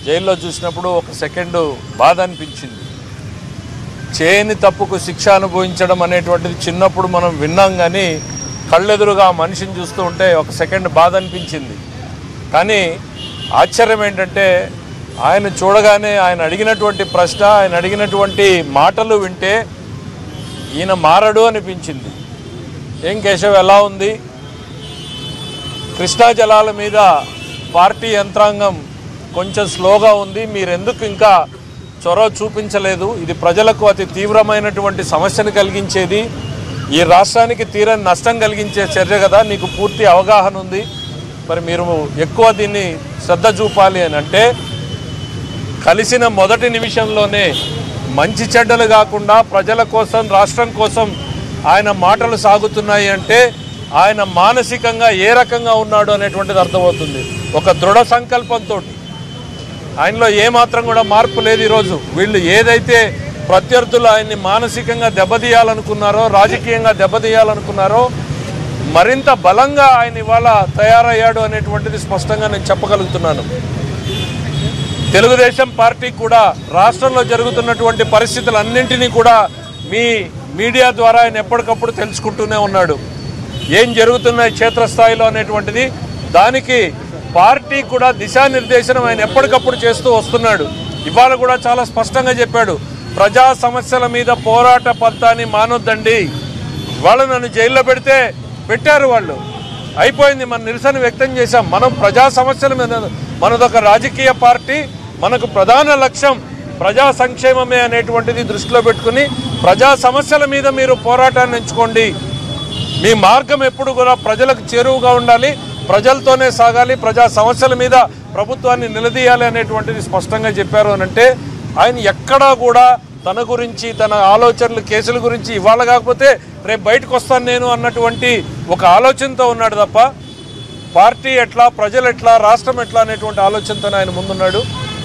జైల్లో చూసినప్పుడు ఒక సెకండ్ బాధ అనిపించింది చేయని తప్పుకు శిక్ష అనుభవించడం అనేటువంటిది చిన్నప్పుడు మనం విన్నాం కానీ కళ్ళెదురుగా ఆ మనిషిని చూస్తూ ఉంటే ఒక సెకండ్ బాధ అనిపించింది కానీ ఆశ్చర్యం ఏంటంటే ఆయన చూడగానే ఆయన అడిగినటువంటి ప్రశ్న ఆయన అడిగినటువంటి మాటలు వింటే ఈయన మారడు అనిపించింది ఏం కేశవ్ ఎలా ఉంది కృష్ణా జలాల మీద పార్టీ యంత్రాంగం కొంచెం స్లోగా ఉంది మీరెందుకు ఇంకా చొరవ చూపించలేదు ఇది ప్రజలకు అతి తీవ్రమైనటువంటి సమస్యను కలిగించేది ఈ రాష్ట్రానికి తీరని నష్టం కలిగించే చర్య కదా నీకు పూర్తి అవగాహన ఉంది మరి మీరు ఎక్కువ దీన్ని శ్రద్ధ చూపాలి అని అంటే కలిసిన మొదటి నిమిషంలోనే మంచి చెడ్డలు కాకుండా ప్రజల కోసం రాష్ట్రం కోసం ఆయన మాటలు సాగుతున్నాయి అంటే ఆయన మానసికంగా ఏ రకంగా ఉన్నాడు అనేటువంటిది అర్థమవుతుంది ఒక దృఢ సంకల్పంతో ఆయనలో ఏమాత్రం కూడా మార్పు లేదు ఈరోజు వీళ్ళు ఏదైతే ప్రత్యర్థులు ఆయన్ని మానసికంగా దెబ్బతీయాలనుకున్నారో రాజకీయంగా దెబ్బతీయాలనుకున్నారో మరింత బలంగా ఆయన ఇవాళ తయారయ్యాడు అనేటువంటిది స్పష్టంగా నేను చెప్పగలుగుతున్నాను తెలుగుదేశం పార్టీ కూడా రాష్ట్రంలో జరుగుతున్నటువంటి పరిస్థితులన్నింటినీ కూడా మీ మీడియా ద్వారా ఆయన ఎప్పటికప్పుడు తెలుసుకుంటూనే ఉన్నాడు ఏం జరుగుతున్నాయి క్షేత్రస్థాయిలో అనేటువంటిది దానికి పార్టీ కూడా దిశానిర్దేశనం ఆయన ఎప్పటికప్పుడు చేస్తూ వస్తున్నాడు ఇవాళ కూడా చాలా స్పష్టంగా చెప్పాడు ప్రజా సమస్యల మీద పోరాట పంతాన్ని మానొద్దండి ఇవాళ నన్ను జైల్లో పెడితే పెట్టారు వాళ్ళు అయిపోయింది మన నిరసన వ్యక్తం చేశాం మనం ప్రజా సమస్యల మీద మనదొక రాజకీయ పార్టీ మనకు ప్రధాన లక్ష్యం ప్రజా సంక్షేమమే అనేటువంటిది దృష్టిలో పెట్టుకుని ప్రజా సమస్యల మీద మీరు పోరాటాన్ని ఎంచుకోండి మీ మార్గం ఎప్పుడు కూడా ప్రజలకు చేరువుగా ఉండాలి ప్రజలతోనే సాగాలి ప్రజా సమస్యల మీద ప్రభుత్వాన్ని నిలదీయాలి అనేటువంటిది స్పష్టంగా చెప్పారు అని అంటే ఆయన ఎక్కడా కూడా తన గురించి తన ఆలోచనలు కేసుల గురించి ఇవాళ కాకపోతే రేపు బయటకు వస్తాను నేను అన్నటువంటి ఒక ఆలోచనతో ఉన్నాడు తప్ప పార్టీ ఎట్లా ప్రజలు ఎట్లా రాష్ట్రం ఎట్లా అనేటువంటి ఆలోచనతో ఆయన ముందున్నాడు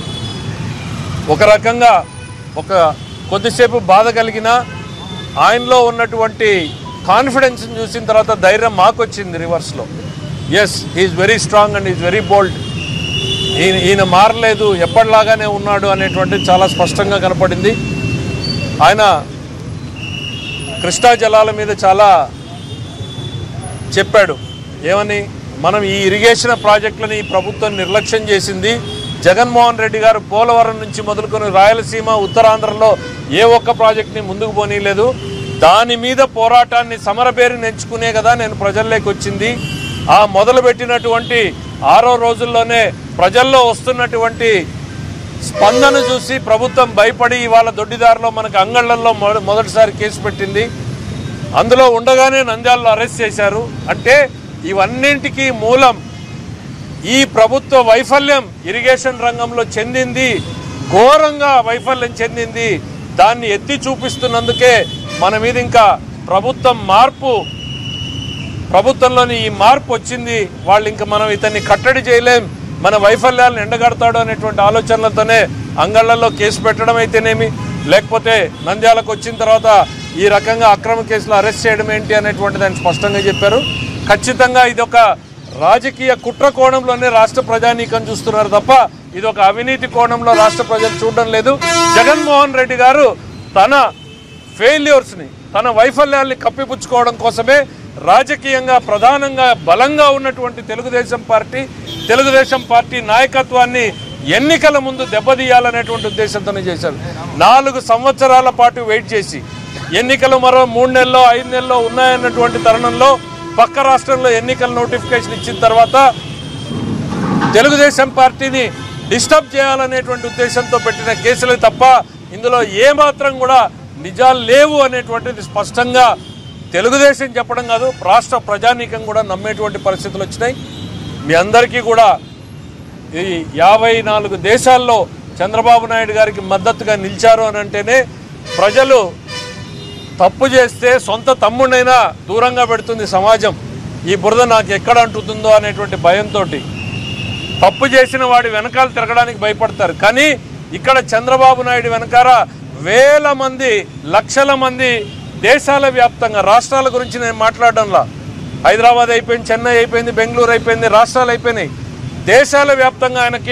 ఒక రకంగా ఒక కొద్దిసేపు బాధ కలిగిన ఆయనలో ఉన్నటువంటి కాన్ఫిడెన్స్ని చూసిన తర్వాత ధైర్యం మాకు వచ్చింది రివర్స్లో yes he is very strong and is very bold ఈయన ఈయన మారలేదు ఎప్పటిలాగానే ఉన్నాడు అనేటువంటిది చాలా స్పష్టంగా కనపడింది ఆయన కృష్ణా జలాల మీద చాలా చెప్పాడు ఏమని మనం ఈ ఇరిగేషన్ ప్రాజెక్టులని ఈ ప్రభుత్వం నిర్లక్ష్యం చేసింది జగన్మోహన్ రెడ్డి గారు పోలవరం నుంచి మొదలుకొని రాయలసీమ ఉత్తరాంధ్రలో ఏ ఒక్క ప్రాజెక్ట్ని ముందుకు పోనీయలేదు దాని మీద పోరాటాన్ని సమరపేరుని ఎంచుకునే కదా నేను ప్రజల్లోకి వచ్చింది ఆ మొదలుపెట్టినటువంటి ఆరో రోజుల్లోనే ప్రజల్లో వస్తున్నటువంటి స్పందన చూసి ప్రభుత్వం భయపడి ఇవాళ దొడ్డిదారిలో మనకు అంగళ్ళల్లో మొద- మొదటిసారి కేసు పెట్టింది అందులో ఉండగానే నంద్యాలలో అరెస్ట్ చేశారు అంటే ఇవన్నింటికీ మూలం ఈ ప్రభుత్వ వైఫల్యం ఇరిగేషన్ రంగంలో చెందింది ఘోరంగా వైఫల్యం చెందింది దాన్ని ఎత్తి చూపిస్తున్నందుకే మన మీద ఇంకా ప్రభుత్వం మార్పు ప్రభుత్వంలోని ఈ మార్పు వచ్చింది వాళ్ళు ఇంకా మనం ఇతన్ని కట్టడి చేయలేం మన వైఫల్యాలను ఎండగడతాడు అనేటువంటి ఆలోచనలతోనే అంగళ్ళల్లో కేసు పెట్టడం అయితేనేమి లేకపోతే నంద్యాలకు వచ్చిన తర్వాత ఈ రకంగా అక్రమ కేసులు అరెస్ట్ చేయడం ఏంటి అనేటువంటిది ఆయన స్పష్టంగా చెప్పారు ఖచ్చితంగా ఇది ఒక రాజకీయ కుట్ర కోణంలోనే రాష్ట్ర ప్రజానీకం చూస్తున్నారు తప్ప ఇది ఒక అవినీతి కోణంలో రాష్ట్ర ప్రజలు చూడడం లేదు జగన్మోహన్ రెడ్డి గారు తన ఫెయిల్యూర్స్ని తన వైఫల్యాల్ని కప్పిపుచ్చుకోవడం కోసమే రాజకీయంగా ప్రధానంగా బలంగా ఉన్నటువంటి తెలుగుదేశం పార్టీ తెలుగుదేశం పార్టీ నాయకత్వాన్ని ఎన్నికల ముందు దెబ్బతీయాలనేటువంటి ఉద్దేశంతోనే చేశారు నాలుగు సంవత్సరాల పాటు వెయిట్ చేసి ఎన్నికలు మరో మూడు నెలల్లో ఐదు నెలల్లో ఉన్నాయన్నటువంటి తరుణంలో పక్క రాష్ట్రంలో ఎన్నికల నోటిఫికేషన్ ఇచ్చిన తర్వాత తెలుగుదేశం పార్టీని డిస్టర్బ్ చేయాలనేటువంటి ఉద్దేశంతో పెట్టిన కేసులే తప్ప ఇందులో ఏమాత్రం కూడా నిజాలు లేవు అనేటువంటిది స్పష్టంగా తెలుగుదేశం చెప్పడం కాదు రాష్ట్ర ప్రజానీకం కూడా నమ్మేటువంటి పరిస్థితులు వచ్చినాయి మీ అందరికీ కూడా ఈ యాభై నాలుగు దేశాల్లో చంద్రబాబు నాయుడు గారికి మద్దతుగా నిలిచారు అని అంటేనే ప్రజలు తప్పు చేస్తే సొంత తమ్ముడైనా దూరంగా పెడుతుంది సమాజం ఈ బురద నాకు ఎక్కడ అంటుతుందో అనేటువంటి భయంతో తప్పు చేసిన వాడి వెనకాల తిరగడానికి భయపడతారు కానీ ఇక్కడ చంద్రబాబు నాయుడు వెనకాల వేల మంది లక్షల మంది దేశాల వ్యాప్తంగా రాష్ట్రాల గురించి నేను మాట్లాడడంలా హైదరాబాద్ అయిపోయింది చెన్నై అయిపోయింది బెంగళూరు అయిపోయింది రాష్ట్రాలు అయిపోయినాయి దేశాల వ్యాప్తంగా ఆయనకి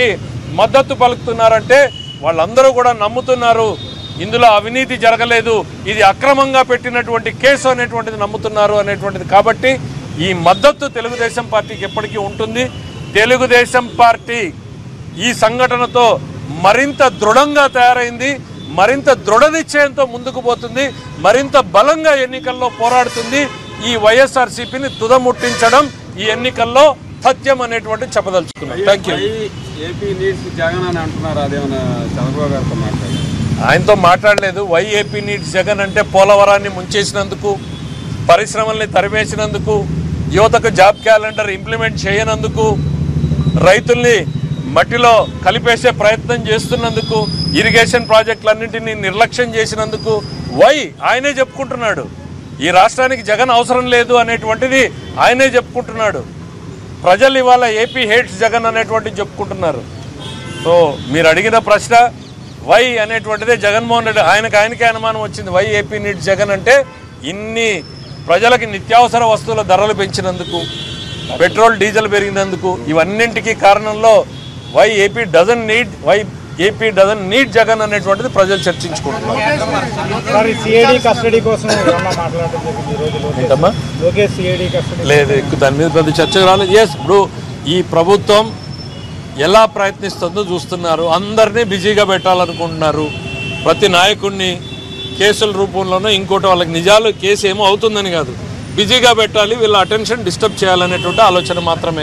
మద్దతు పలుకుతున్నారంటే వాళ్ళందరూ కూడా నమ్ముతున్నారు ఇందులో అవినీతి జరగలేదు ఇది అక్రమంగా పెట్టినటువంటి కేసు అనేటువంటిది నమ్ముతున్నారు అనేటువంటిది కాబట్టి ఈ మద్దతు తెలుగుదేశం పార్టీకి ఎప్పటికీ ఉంటుంది తెలుగుదేశం పార్టీ ఈ సంఘటనతో మరింత దృఢంగా తయారైంది మరింత దృఢ నిశ్చయంతో ముందుకు పోతుంది మరింత బలంగా ఎన్నికల్లో పోరాడుతుంది ఈ వైఎస్ఆర్సీపీని తుదముట్టించడం ఈ ఎన్నికల్లో సత్యం అనేటువంటి చెప్పదలుచుకున్నాం thank you AP needs Jagan అని అంటున్నారు అదేమన్నా చంద్రబాబు గారితో మాట్లాడారు ఆయనతో మాట్లాడలేదు వై ఏపీ నీడ్స్ జగన్ అంటే పోలవరాన్ని ముంచేసినందుకు పరిశ్రమల్ని తరిమేసినందుకు యువతకు జాబ్ క్యాలెండర్ ఇంప్లిమెంట్ చేయనందుకు రైతుల్ని మట్టిలో కలిపేసే ప్రయత్నం చేస్తున్నందుకు ఇరిగేషన్ ప్రాజెక్టులన్నింటినీ నిర్లక్ష్యం చేసినందుకు వై ఆయనే చెప్పుకుంటున్నాడు ఈ రాష్ట్రానికి జగన్ అవసరం లేదు అనేటువంటిది ఆయనే చెప్పుకుంటున్నాడు ప్రజలు ఇవాళ ఏపీ హేట్స్ జగన్ అనేటువంటిది చెప్పుకుంటున్నారు సో మీరు అడిగిన ప్రశ్న వై అనేటువంటిదే జగన్మోహన్ రెడ్డి ఆయనకు ఆయనకే అనుమానం వచ్చింది వై ఏపీ నీట్ జగన్ అంటే ఇన్ని ప్రజలకి నిత్యావసర వస్తువుల ధరలు పెంచినందుకు పెట్రోల్ డీజిల్ పెరిగినందుకు ఇవన్నింటికి కారణంలో why AP doesn't need why AP doesn't need Jagan అనేటువంటిది ప్రజలు చర్చించుకుంటున్నారు మరి సిఐడి కస్టడీ కోసం ఏమన్నా మాట్లాడడం జరిగింది ఈ రోజులో ఏంటమ్మా లోకేష్ సిఐడి కస్టడీ లేదు ఎక్కువ దాని మీద పెద్ద చర్చ రాలేదు ఎస్ ఇప్పుడు ఈ ప్రభుత్వం ఎలా ప్రయత్నిస్తుందో చూస్తున్నారు అందరినీ బిజీగా పెట్టాలనుకుంటున్నారు ప్రతి నాయకుడిని కేసుల రూపంలోనో ఇంకోటి వాళ్ళకి నిజాలు కేసు ఏమో అవుతుందని కాదు బిజీగా పెట్టాలి వీళ్ళ అటెన్షన్ డిస్టర్బ్ చేయాలనేటువంటి ఆలోచన మాత్రమే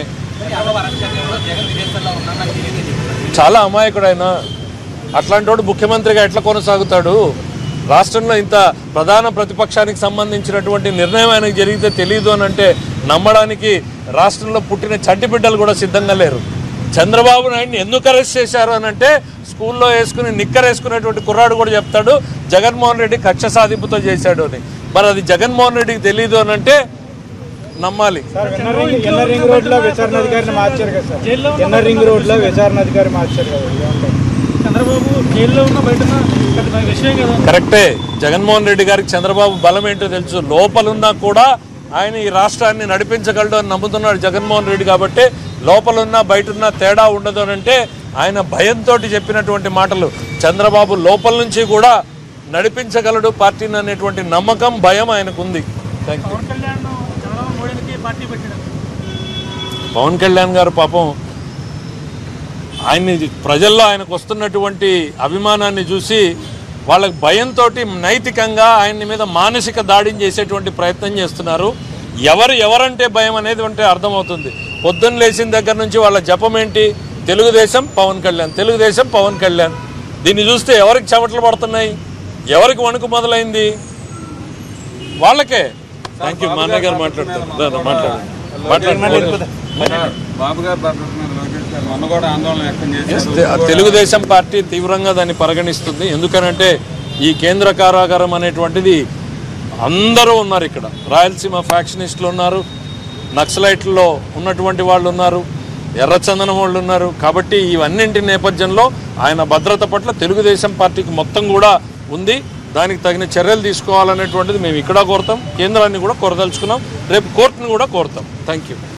చాలా అమాయకుడైన అట్లాంటి వాడు ముఖ్యమంత్రిగా ఎట్లా కొనసాగుతాడు రాష్ట్రంలో ఇంత ప్రధాన ప్రతిపక్షానికి సంబంధించినటువంటి నిర్ణయం ఆయనకు జరిగితే తెలియదు అని అంటే నమ్మడానికి రాష్ట్రంలో పుట్టిన చంటి బిడ్డలు కూడా సిద్ధంగా లేరు చంద్రబాబు నాయుడిని ఎందుకు అరెస్ట్ చేశారు అని అంటే స్కూల్లో వేసుకుని నిక్కర్ వేసుకునేటువంటి కుర్రాడు కూడా చెప్తాడు జగన్మోహన్ రెడ్డి కక్ష సాధింపుతో చేశాడు అని మరి అది జగన్మోహన్ రెడ్డికి తెలియదు అని అంటే నమ్మాలి sir inner ring inner ring road లో విచారణ అధికారిని మార్చారు కదా సార్ ఎన్నర్ రింగ్ రోడ్ లో విచారణ అధికారి మార్చారు కదా ఏమంటారు చంద్రబాబు జైల్లో ఉన్న బయట ఉన్న పెద్ద విషయం కదా కరెక్టే జగన్మోహన్ రెడ్డి గారికి చంద్రబాబు బలం ఏంటో తెలుసు లోపలున్నా కూడా ఆయన ఈ రాష్ట్రాన్ని నడిపించగలడు అని నమ్ముతున్నాడు జగన్మోహన్ రెడ్డి కాబట్టి లోపలున్నా బయటున్నా తేడా ఉండదు అని అంటే ఆయన భయంతో చెప్పినటువంటి మాటలు చంద్రబాబు లోపల నుంచి కూడా నడిపించగలడు పార్టీని అనేటువంటి నమ్మకం భయం ఆయనకు ఉంది థ్యాంక్ యూ పవన్ కళ్యాణ్ చంద్రబాబు మోడీకి పార్టీ పెట్టాడు పవన్ కళ్యాణ్ గారు పాపం ఆయన్ని ప్రజల్లో ఆయనకు వస్తున్నటువంటి అభిమానాన్ని చూసి వాళ్ళకి భయంతో నైతికంగా ఆయన్ని మీద మానసిక దాడిని చేసేటువంటి ప్రయత్నం చేస్తున్నారు ఎవరు ఎవరంటే భయం అనేది అంటే అర్థమవుతుంది పొద్దున్న లేచిన దగ్గర నుంచి వాళ్ళ జపం ఏంటి తెలుగుదేశం పవన్ కళ్యాణ్ తెలుగుదేశం పవన్ కళ్యాణ్ దీన్ని చూస్తే ఎవరికి చెమటలు పడుతున్నాయి ఎవరికి వణుకు మొదలైంది వాళ్ళకే థ్యాంక్ యూ మా అన్నయ్య గారు మాట్లాడతారు రా, రా, మాట్లాడు మాట్లాడు బాబు గారు భద్రత మీద లోకేష్ గారు మొన్న కూడా ఆందోళన వ్యక్తం చేశారు తె- తెలుగుదేశం పార్టీ తీవ్రంగా దాన్ని పరిగణిస్తుంది ఎందుకనంటే ఈ కేంద్ర కారాగారం అనేటువంటిది అందరూ ఉన్నారు ఇక్కడ రాయలసీమ ఫ్యాక్షనిస్టులు ఉన్నారు నక్సలైట్లలో ఉన్నటువంటి వాళ్ళు ఉన్నారు ఎర్రచందనం వాళ్ళు ఉన్నారు కాబట్టి ఇవన్నింటి నేపథ్యంలో ఆయన భద్రత పట్ల తెలుగుదేశం పార్టీకి మొత్తం కూడా ఉంది దానికి తగిన చర్యలు తీసుకోవాలనేటువంటిది మేము ఇక్కడ కోరుతాం కేంద్రాన్ని కూడా కోరదలుచుకున్నాం రేపు కోర్టును కూడా కోరుతాం థ్యాంక్ యూ